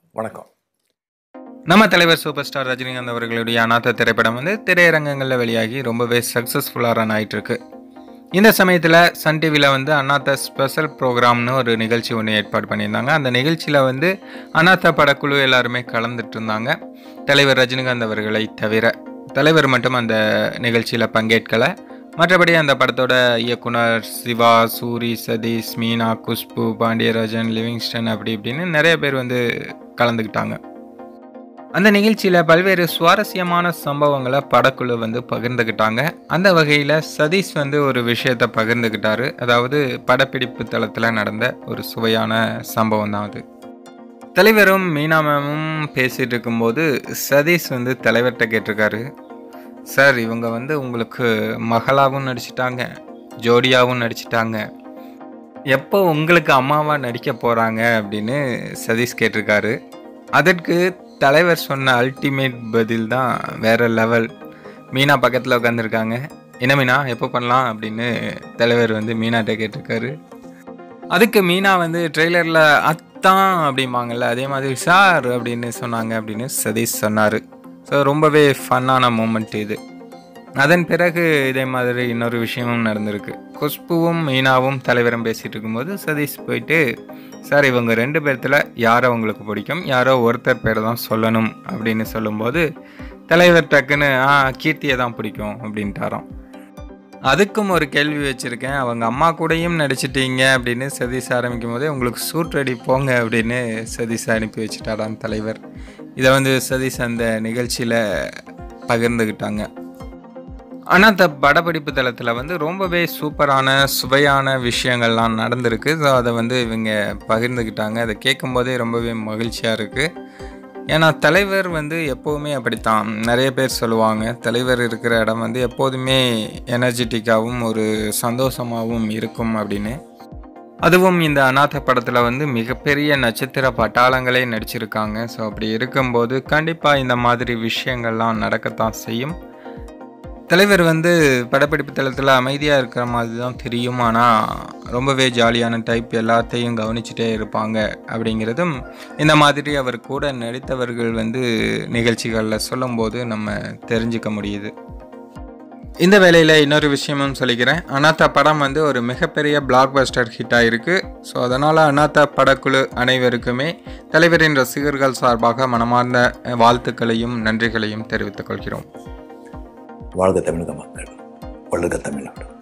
வணக்கம் நம்ம தலைவர் சூப்பர் ஸ்டார் ரஜினிகாந்த் அவர்களுடைய அநாத திரைப்படம் வந்து திரையரங்கங்களில் வெளியாகி ரொம்பவே சக்ஸஸ்ஃபுல்லாக ரன் ஆயிட்டு இருக்கு இந்த சமயத்தில் சன் டிவியில் வந்து அநாத ஸ்பெஷல் ப்ரோக்ராம்னு ஒரு நிகழ்ச்சி ஒன்று ஏற்பாடு பண்ணியிருந்தாங்க அந்த நிகழ்ச்சியில் வந்து அநாத படக்குழு எல்லாருமே கலந்துட்டு இருந்தாங்க தலைவர் ரஜினிகாந்த் அவர்களை தவிர தலைவர் மட்டும் அந்த நிகழ்ச்சியில் பங்கேற்கலை மற்றபடி அந்த படத்தோட இயக்குனர் சிவா சூரி சதீஷ் மீனா குஷ்பு பாண்டியராஜன் லிவிங்ஸ்டன் அப்படி இப்படின்னு நிறைய பேர் வந்து கலந்துக்கிட்டாங்க அந்த நிகழ்ச்சியில் பல்வேறு சுவாரஸ்யமான சம்பவங்களை படக்குழு வந்து பகிர்ந்துக்கிட்டாங்க அந்த வகையில் சதீஷ் வந்து ஒரு விஷயத்தை பகிர்ந்துக்கிட்டாரு அதாவது படப்பிடிப்பு தளத்தில் நடந்த ஒரு சுவையான சம்பவம் தான் அது தலைவரும் மீனா மேமும் பேசிகிட்டு இருக்கும்போது சதீஷ் வந்து தலைவர்கிட்ட கேட்டிருக்காரு சார் இவங்க வந்து உங்களுக்கு மகளாகவும் நடிச்சிட்டாங்க ஜோடியாகவும் நடிச்சிட்டாங்க எப்போ உங்களுக்கு அம்மாவாக நடிக்க போகிறாங்க அப்படின்னு சதீஷ் கேட்டிருக்காரு அதற்கு தலைவர் சொன்ன அல்டிமேட் பதில் தான் வேற லெவல் மீனா பக்கத்தில் உட்காந்துருக்காங்க என்ன மீனா எப்போ பண்ணலாம் அப்படின்னு தலைவர் வந்து மீனாட்ட கேட்டிருக்காரு அதுக்கு மீனா வந்து ட்ரெய்லரில் அத்தான் அப்படிம்பாங்கல்ல அதே மாதிரி சார் அப்படின்னு சொன்னாங்க அப்படின்னு சதீஷ் சொன்னார் ஸோ ரொம்பவே ஃபன்னான மூமெண்ட் இது அதன் பிறகு இதே மாதிரி இன்னொரு விஷயமும் நடந்திருக்கு குஷ்புவும் மீனாவும் தலைவரும் பேசிகிட்டு இருக்கும்போது சதீஷ் போயிட்டு சார் இவங்க ரெண்டு பேர்த்தில் யாரை உங்களுக்கு பிடிக்கும் யாரோ ஒருத்தர் பேரை தான் சொல்லணும் அப்படின்னு சொல்லும்போது தலைவர் டக்குன்னு ஆ கீர்த்தியை தான் பிடிக்கும் அப்படின்ட்டாராம் அதுக்கும் ஒரு கேள்வி வச்சுருக்கேன் அவங்க அம்மா கூடயும் நடிச்சிட்டீங்க அப்படின்னு சதீஷ் ஆரம்பிக்கும் போதே உங்களுக்கு சூட் ரெடி போங்க அப்படின்னு சதீஷ் அனுப்பி வச்சுட்டாராம் தலைவர் இதை வந்து சதீஷ் அந்த நிகழ்ச்சியில் பகிர்ந்துக்கிட்டாங்க ஆனால் இந்த படப்பிடிப்பு தளத்தில் வந்து ரொம்பவே சூப்பரான சுவையான விஷயங்கள்லாம் நடந்திருக்கு ஸோ அதை வந்து இவங்க பகிர்ந்துக்கிட்டாங்க அதை கேட்கும்போதே ரொம்பவே மகிழ்ச்சியாக இருக்குது ஏன்னா தலைவர் வந்து எப்போவுமே அப்படித்தான் நிறைய பேர் சொல்லுவாங்க தலைவர் இருக்கிற இடம் வந்து எப்போதுமே எனர்ஜெட்டிக்காகவும் ஒரு சந்தோஷமாகவும் இருக்கும் அப்படின்னு அதுவும் இந்த அநாத படத்தில் வந்து மிகப்பெரிய நட்சத்திர பட்டாளங்களே நடிச்சிருக்காங்க ஸோ அப்படி இருக்கும்போது கண்டிப்பாக இந்த மாதிரி விஷயங்கள்லாம் நடக்கத்தான் செய்யும் தலைவர் வந்து படப்பிடிப்பு தளத்தில் அமைதியாக இருக்கிற மாதிரி தான் தெரியும் ஆனால் ரொம்பவே ஜாலியான டைப் எல்லாத்தையும் கவனிச்சுட்டே இருப்பாங்க அப்படிங்கிறதும் இந்த மாதிரி அவர் கூட நடித்தவர்கள் வந்து நிகழ்ச்சிகளில் சொல்லும்போது நம்ம தெரிஞ்சுக்க முடியுது இந்த வேலையில் இன்னொரு விஷயமும் சொல்லிக்கிறேன் அனாத்தா படம் வந்து ஒரு மிகப்பெரிய பிளாக் பஸ்டர் ஹிட் ஆகிருக்கு ஸோ அதனால் அனாத்தா படக்குழு அனைவருக்குமே தலைவரின் ரசிகர்கள் சார்பாக மனமார்ந்த வாழ்த்துக்களையும் நன்றிகளையும் தெரிவித்துக் கொள்கிறோம் வாழ்க தமிழக மக்கள் வளர்க தமிழ்நாடு